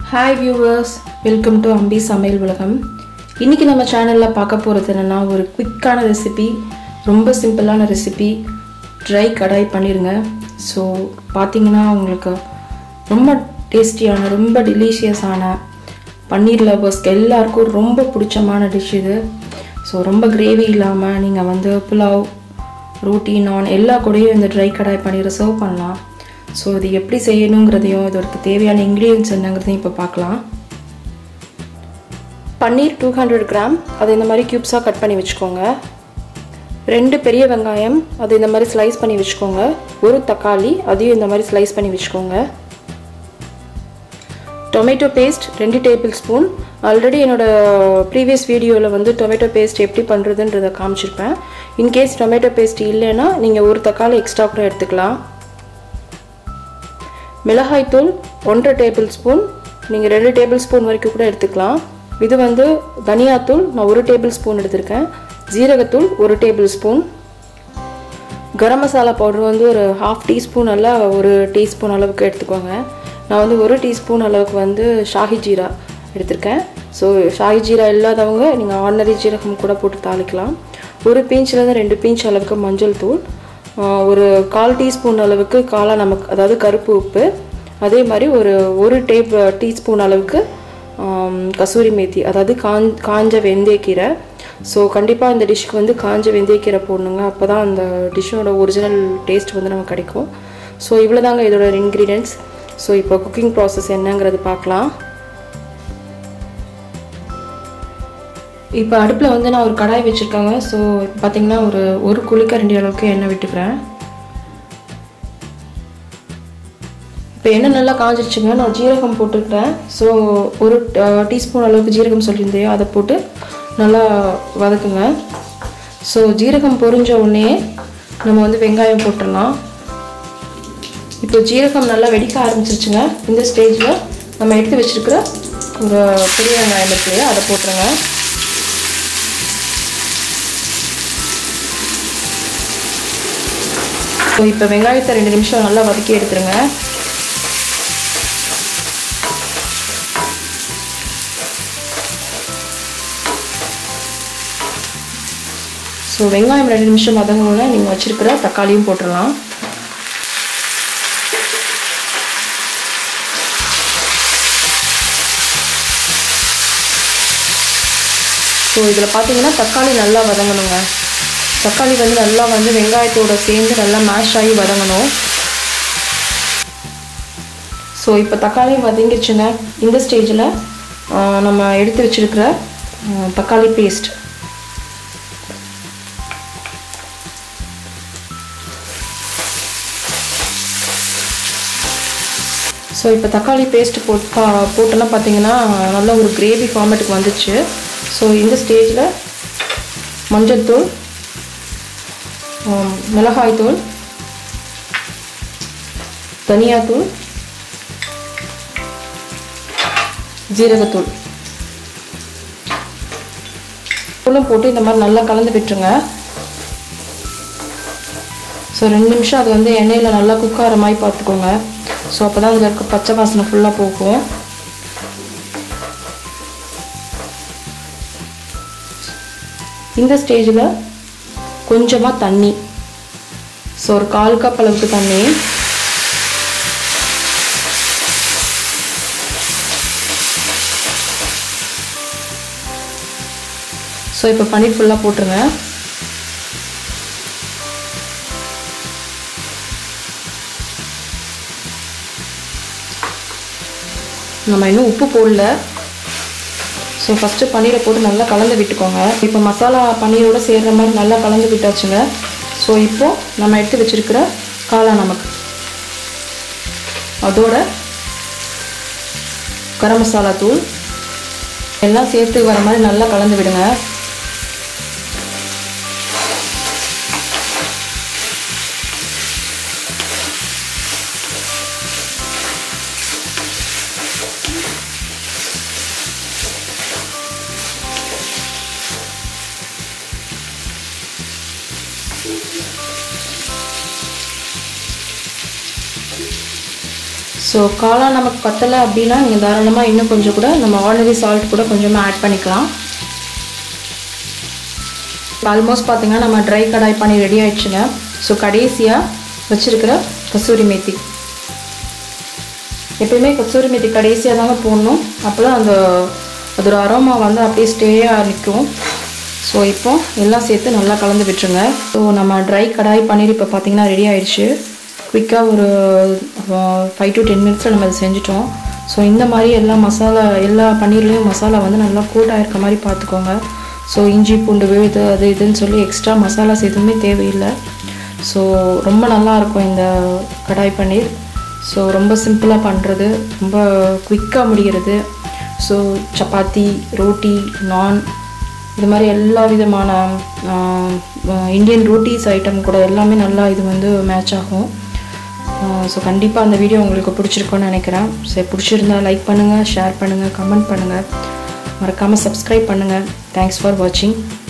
hi viewers welcome to Ambi சமையல் உலகம் இன்றைக்கி நம்ம சேனலில் பார்க்க போகிறது என்னென்னா ஒரு குவிக்கான ரெசிபி ரொம்ப சிம்பிளான ரெசிபி ட்ரை கடாய் பண்ணிடுங்க ஸோ பார்த்தீங்கன்னா உங்களுக்கு ரொம்ப டேஸ்டியான ரொம்ப டெலிஷியஸான பன்னீர் லவர்ஸ்க்கு எல்லாருக்கும் ரொம்ப பிடிச்சமான டிஷ் இது ஸோ ரொம்ப கிரேவி இல்லாமல் நீங்கள் வந்து புலாவ் ரோட்டி நான் எல்லா கூடயும் இந்த ட்ரை கடாய் பன்னீரை சர்வ் பண்ணலாம் ஸோ இது எப்படி செய்யணுங்கிறதையும் இதற்கு தேவையான இன்க்ரீடியன்ஸ் என்னங்கிறதையும் இப்போ பார்க்கலாம் பன்னீர் டூ ஹண்ட்ரட் கிராம் அதை இந்த மாதிரி க்யூப்ஸாக கட் பண்ணி வச்சுக்கோங்க ரெண்டு பெரிய வெங்காயம் அதை இந்த மாதிரி ஸ்லைஸ் பண்ணி வச்சுக்கோங்க ஒரு தக்காளி அதையும் இந்த மாதிரி ஸ்லைஸ் பண்ணி வச்சுக்கோங்க டொமேட்டோ பேஸ்ட் ரெண்டு டேபிள் ஸ்பூன் ஆல்ரெடி என்னோடய ப்ரீவியஸ் வீடியோவில் வந்து டொமேட்டோ பேஸ்ட் எப்படி பண்ணுறதுன்றதை காமிச்சிருப்பேன் இன்கேஸ் டொமேட்டோ பேஸ்ட் இல்லைன்னா நீங்கள் ஒரு தக்காளி எக்ஸ்ட்ரா கூட எடுத்துக்கலாம் மிளகாய்த்தூள் ஒன்றரை டேபிள் ஸ்பூன் நீங்கள் ரெண்டு டேபிள் ஸ்பூன் வரைக்கும் கூட எடுத்துக்கலாம் இது வந்து தனியாத்தூள் நான் ஒரு டேபிள் ஸ்பூன் எடுத்திருக்கேன் ஜீரகத்தூள் ஒரு tablespoon garam masala powder வந்து ஒரு ஹாஃப் டீஸ்பூன் அல்ல ஒரு டீஸ்பூன் அளவுக்கு எடுத்துக்கோங்க நான் வந்து ஒரு டீஸ்பூன் அளவுக்கு வந்து ஷாஹி ஜீரா எடுத்திருக்கேன் ஸோ ஷாஹி ஜீரா இல்லாதவங்க நீங்கள் ஆர்டினரி ஜீரகம் கூட போட்டு தாளிக்கலாம் ஒரு பீஞ்சிலேருந்து ரெண்டு பீஞ்ச் அளவுக்கு மஞ்சள் தூள் ஒரு கால் டீஸ்பூன் அளவுக்கு காலா நமக்கு அதாவது கருப்பு உப்பு அதே மாதிரி ஒரு ஒரு டேப் டீஸ்பூன் அளவுக்கு கசூரி மேத்தி அதாவது காஞ் காஞ்ச வெந்தயக்கீரை ஸோ கண்டிப்பாக இந்த டிஷ்க்கு வந்து காஞ்ச வெந்தயக்கீரை போடணுங்க அப்போ தான் அந்த டிஷ்ஷோட ஒரிஜினல் டேஸ்ட் வந்து நமக்கு கிடைக்கும் ஸோ இவ்வளோ தாங்க இதோட இன்க்ரீடியன்ட்ஸ் ஸோ இப்போ குக்கிங் ப்ராசஸ் என்னங்கிறது பார்க்கலாம் இப்போ அடுப்பில் வந்து நான் ஒரு கடாய் வச்சுருக்கேங்க ஸோ பார்த்தீங்கன்னா ஒரு ஒரு குளிக்கரண்டி அளவுக்கு எண்ணெய் விட்டுக்கிறேன் இப்போ எண்ணெய் நல்லா காஞ்சிருச்சுங்க நான் ஜீரகம் போட்டுருக்கிறேன் ஸோ ஒரு டீஸ்பூன் அளவுக்கு ஜீரகம் சொல்லியிருந்தேன் அதை போட்டு நல்லா வதக்குங்க ஸோ ஜீரகம் பொரிஞ்ச உடனே நம்ம வந்து வெங்காயம் போட்டுடலாம் இப்போ ஜீரகம் நல்லா வெடிக்க ஆரம்பிச்சிருச்சுங்க இந்த ஸ்டேஜில் நம்ம எடுத்து வச்சுருக்கிற ஒரு பெரிய வெங்காயம் இருக்கு இல்லையா அதை போட்டுருங்க ஸோ இப்போ வெங்காயத்தை ரெண்டு நிமிஷம் நல்லா வதக்கி எடுத்துருங்க ஸோ வெங்காயம் ரெண்டு நிமிஷம் வதங்கணுன்னா நீங்கள் வச்சுருக்கிற தக்காளியும் போட்டுடலாம் ஸோ இதில் பார்த்தீங்கன்னா தக்காளி நல்லா வதங்கணுங்க தக்காளி வந்து நல்லா வந்து வெங்காயத்தோட சேர்ந்து நல்லா மேஷ் ஆகி வதங்கணும் ஸோ இப்போ தக்காளி வதங்கிடுச்சுங்க இந்த ஸ்டேஜில் நம்ம எடுத்து வச்சுருக்கிற தக்காளி பேஸ்ட் ஸோ இப்போ தக்காளி பேஸ்ட் போட் போட்டெல்லாம் பார்த்தீங்கன்னா நல்ல ஒரு கிரேவி ஃபார்மேட்டுக்கு வந்துச்சு ஸோ இந்த ஸ்டேஜில் மஞ்சள் தூள் மிளகாய்த்தூள் தனியாத்தூள் ஜீரகத்தூள் தூளும் போட்டு இந்த மாதிரி நல்லா கலந்து விட்டுருங்க ஸோ ரெண்டு நிமிஷம் அது வந்து எண்ணெயில் நல்லா குக் ஆகிற மாதிரி பார்த்துக்கோங்க ஸோ அப்போ தான் அதில் இருக்க பச்சை வாசனை ஃபுல்லாக போகும் இந்த ஸ்டேஜில் கொஞ்சமாக தண்ணி ஸோ ஒரு கால் கப் அளவுக்கு தண்ணி ஸோ இப்போ பன்னீர் ஃபுல்லாக போட்டுருங்க நம்ம இன்னும் உப்பு போடல ஸோ ஃபஸ்ட்டு பன்னீரை போட்டு நல்லா கலந்து விட்டுக்கோங்க இப்போ மசாலா பன்னீரோடு சேர்கிற மாதிரி நல்லா கலந்து விட்டாச்சுங்க ஸோ இப்போது நம்ம எடுத்து வச்சுருக்கிற காளா நமக்கு அதோட கரம் மசாலா தூள் எல்லாம் சேர்த்து வர மாதிரி நல்லா கலந்து விடுங்க ஸோ காளான் நமக்கு பத்தலை அப்படின்னா நீங்கள் தாராளமாக இன்னும் கொஞ்சம் கூட நம்ம ஆர்டினரி சால்ட் கூட கொஞ்சமாக ஆட் பண்ணிக்கலாம் ஆல்மோஸ்ட் பார்த்தீங்கன்னா நம்ம ட்ரை கடாய் பண்ணி ரெடி ஆயிடுச்சுங்க ஸோ கடைசியாக வச்சுருக்கிற கசூரி மேத்தி எப்பயுமே கசூரி மேத்தி கடைசியாக தாங்க போடணும் அப்போதான் அந்த அதோட அரோமா வந்து அப்படியே ஸ்டேயாக நிற்கும் ஸோ இப்போ எல்லாம் சேர்த்து நல்லா கலந்து விட்டுருங்க ஸோ நம்ம ட்ரை கடாய் பன்னீர் இப்போ பார்த்தீங்கன்னா ரெடி ஆயிடுச்சு குயிக்காக ஒரு ஃபைவ் டு டென் மினிட்ஸில் நம்ம அதை செஞ்சுட்டோம் ஸோ இந்த மாதிரி எல்லா மசாலா எல்லா பன்னீர்லேயும் மசாலா வந்து நல்லா கூட் ஆயிருக்க மாதிரி பார்த்துக்கோங்க ஸோ இஞ்சி பூண்டு விழுது அது இதுன்னு சொல்லி எக்ஸ்ட்ரா மசாலாஸ் எதுவுமே தேவையில்லை ஸோ ரொம்ப நல்லாயிருக்கும் இந்த கடாய் பன்னீர் ஸோ ரொம்ப சிம்பிளாக பண்ணுறது ரொம்ப குயிக்காக முடிகிறது ஸோ சப்பாத்தி ரோட்டி நான் இது மாதிரி எல்லா விதமான இந்தியன் ரோட்டீஸ் ஐட்டம் கூட எல்லாமே நல்லா இது வந்து மேட்ச் ஆகும் ஸோ கண்டிப்பாக அந்த வீடியோ உங்களுக்கு பிடிச்சிருக்கும்னு நினைக்கிறேன் சரி பிடிச்சிருந்தா லைக் பண்ணுங்கள் ஷேர் பண்ணுங்கள் கமெண்ட் பண்ணுங்கள் மறக்காமல் சப்ஸ்கிரைப் பண்ணுங்கள் தேங்க்ஸ் ஃபார் வாட்சிங்